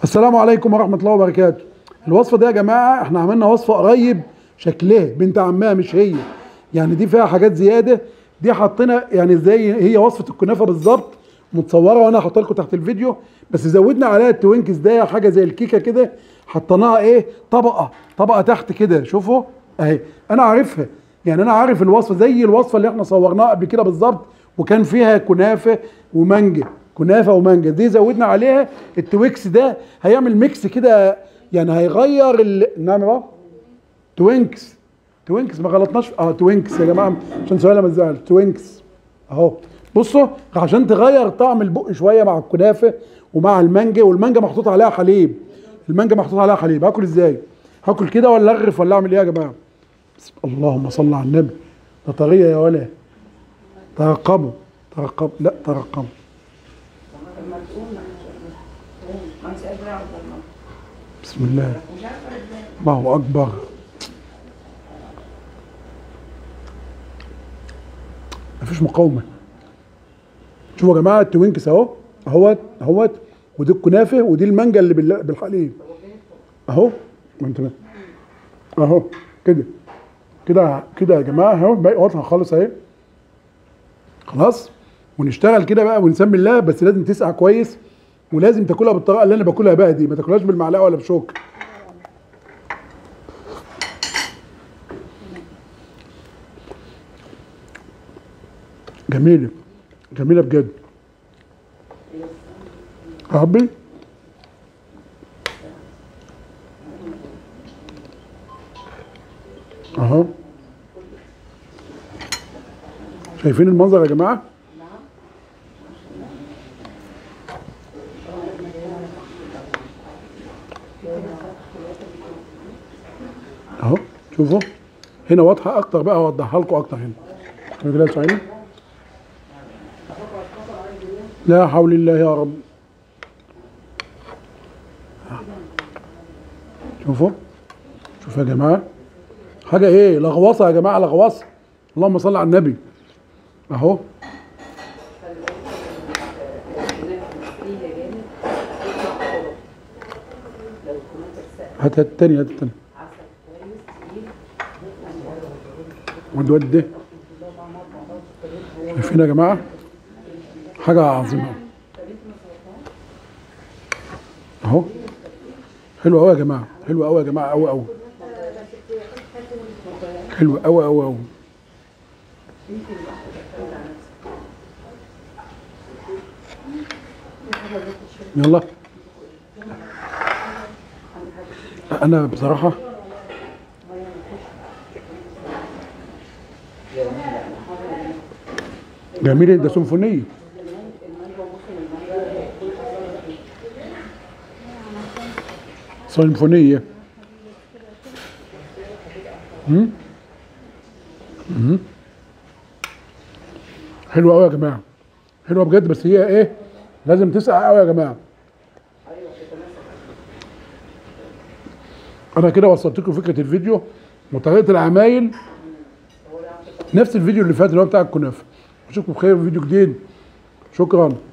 السلام عليكم ورحمة الله وبركاته الوصفة دي يا جماعة احنا عملنا وصفة قريب شكلها بنت عمها مش هي يعني دي فيها حاجات زيادة دي حطينا يعني زي هي وصفة الكنافة بالظبط متصورة وانا هحطها لكم تحت الفيديو بس زودنا عليها التوينكس ده حاجة زي الكيكة كده حطيناها ايه طبقة طبقة تحت كده شوفوا اهي انا عارفها يعني انا عارف الوصفة زي الوصفة اللي احنا صورناها قبل كده بالظبط وكان فيها كنافة ومانجا كنافه ومانجا دي زودنا عليها التويكس ده هيعمل ميكس كده يعني هيغير ال... نعم بقى توينكس توينكس ما غلطناش اه توينكس يا جماعه عشان سؤال ما تزعل توينكس اهو بصوا عشان تغير طعم البق شويه مع الكنافه ومع المانجا والمانجا محطوط عليها حليب المانجا محطوط عليها حليب هاكل ازاي هاكل كده ولا اغرف ولا اعمل ايه يا جماعه بسم اللهم صل على النبي ده طريه يا ولا ترقبوا ترقبوا لا ترقبوا لما تقوم ما انت قادره اقعد والله بسم الله مش عارفه ازاي الله اكبر مفيش مقاومه شوفوا يا جماعه التوينكس اهو اهوت اهوت ودي الكنافه ودي المانجا اللي بال- بالحليب اهو ما انت اهو كده كده كده يا جماعه اهو باقي واضحه خالص اهي خلاص ونشتغل كده بقى ونسمي الله بس لازم تسقع كويس ولازم تاكلها بالطريقه اللي انا باكلها بقى دي ما تاكلهاش بالمعلقه ولا بشوك جميله جميله بجد حبي اهو شايفين المنظر يا جماعه اهو شوفوا هنا واضحه اكتر بقى اوضحها لكم اكتر هنا شوفوا كده يا سعيد لا حول الله يا رب شوفوا شوفوا يا جماعه حاجه ايه لغوصه يا جماعه لغوصه اللهم صل على النبي اهو هات هات التاني هات التاني ود ود ده شايفين يا جماعه حاجه عظيمه اهو حلو قوي يا جماعه حلو قوي يا جماعه قوي قوي حلو قوي قوي قوي يلا انا بصراحه جميل ده سيمفونيه سيمفونيه مم؟ مم. حلوه قوي يا جماعه حلوه بجد بس هي ايه لازم تسقع قوي يا جماعه انا كده وصلت لكم فكره الفيديو وطريقه العمايل نفس الفيديو اللي فات اللي هو بتاع الكنافه اشوفكم بخير في فيديو جديد شكرا